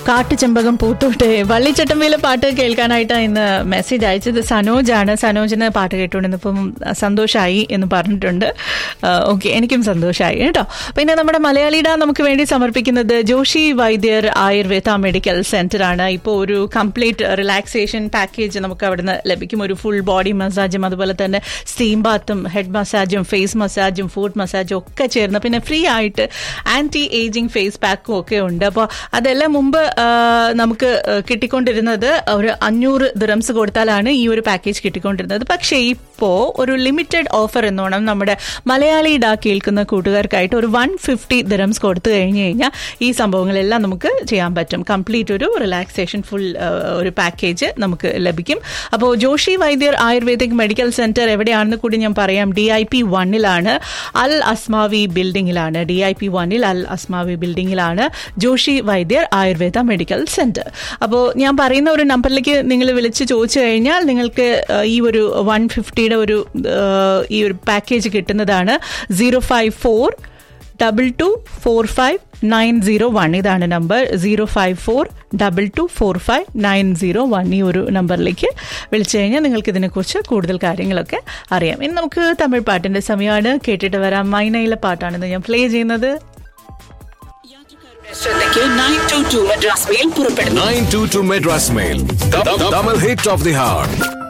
കാട്ടുചെമ്പകം പൂത്തോട്ടെ വള്ളിച്ചട്ടമ്പയിലെ പാട്ട് കേൾക്കാനായിട്ട് ഇന്ന് മെസ്സേജ് അയച്ചത് സനോജാണ് സനോജിന് പാട്ട് കേട്ടുകൊണ്ടിരുന്നപ്പം സന്തോഷമായി എന്ന് പറഞ്ഞിട്ടുണ്ട് ഓക്കെ എനിക്കും സന്തോഷമായി കേട്ടോ പിന്നെ നമ്മുടെ മലയാളിയുടെ നമുക്ക് വേണ്ടി സമർപ്പിക്കുന്നത് ജോഷി വൈദ്യർ ആയുർവേദ മെഡിക്കൽ സെന്റർ ആണ് ഇപ്പോൾ ഒരു കംപ്ലീറ്റ് റിലാക്സേഷൻ പാക്കേജ് നമുക്ക് അവിടുന്ന് ലഭിക്കും ഒരു ഫുൾ ബോഡി മസാജും അതുപോലെ തന്നെ സ്റ്റീം ബാത്തും ഹെഡ് മസാജും ഫേസ് മസാജും ഫുഡ് മസാജും ഒക്കെ ചേർന്ന് പിന്നെ ഫ്രീ ആയിട്ട് ആന്റി ഏജിങ് ഫേസ് പാക്കും ഒക്കെ ഉണ്ട് അപ്പോൾ അതെല്ലാം മുമ്പ് ആ, നമുക്ക് ആ, കിട്ടിക്കൊണ്ടിരുന്നത് ഒരു അഞ്ഞൂറ് ദിറംസ് കൊടുത്താലാണ് ഈ ഒരു പാക്കേജ് കിട്ടിക്കൊണ്ടിരുന്നത് പക്ഷേ ഇപ്പോൾ ഒരു ലിമിറ്റഡ് ഓഫർ എന്നോണം നമ്മുടെ മലയാളി ഡാ കേൾക്കുന്ന കൂട്ടുകാർക്കായിട്ട് ഒരു വൺ ഫിഫ്റ്റി ദിറംസ് കൊടുത്തു കഴിഞ്ഞു കഴിഞ്ഞാൽ ഈ സംഭവങ്ങളെല്ലാം നമുക്ക് ചെയ്യാൻ പറ്റും കംപ്ലീറ്റ് ഒരു റിലാക്സേഷൻ ഫുൾ ഒരു പാക്കേജ് നമുക്ക് ലഭിക്കും അപ്പോൾ Joshi Vaidyar ayurvedic medical centre എവിടെയാണെന്ന് കൂടി ഞാൻ പറയാം ഡി ഐ പി വണ്ണിലാണ് അൽ അസ്മാവി ബിൽഡിംഗിലാണ് ഡി ഐ പി വണ്ണിൽ അൽ അസ്മാവി ബിൽഡിംഗിലാണ് ജോഷി വൈദ്യർ ആയുർവേദ മെഡിക്കൽ സെന്റർ അപ്പോൾ ഞാൻ പറയുന്ന ഒരു നമ്പറിലേക്ക് നിങ്ങൾ വിളിച്ച് ചോദിച്ചു കഴിഞ്ഞാൽ നിങ്ങൾക്ക് ആ, ഈ ഒരു വൺ ഫിഫ്റ്റിയുടെ ഒരു ആ, ഈ ഒരു പാക്കേജ് കിട്ടുന്നതാണ് zero five four double two four five nine zero one ഇതാണ് number zero five four double two four five nine zero one ഈ ഒരു നമ്പറിലേക്ക് വിളിച്ചു കഴിഞ്ഞാൽ നിങ്ങൾക്ക് ഇതിനെക്കുറിച്ച് കൂടുതൽ കാര്യങ്ങളൊക്കെ അറിയാം ഇനി നമുക്ക് തമിഴ് പാട്ടിൻ്റെ സമയമാണ് കേട്ടിട്ട് വരാം മൈനയിലെ പാട്ടാണെന്ന് ഞാൻ പ്ലേ ചെയ്യുന്നത് ശ്രദ്ധയ്ക്ക് nine two two Madras mail പുറപ്പെടുന്നു 922 Madras Mail. The, the, double hit of the heart.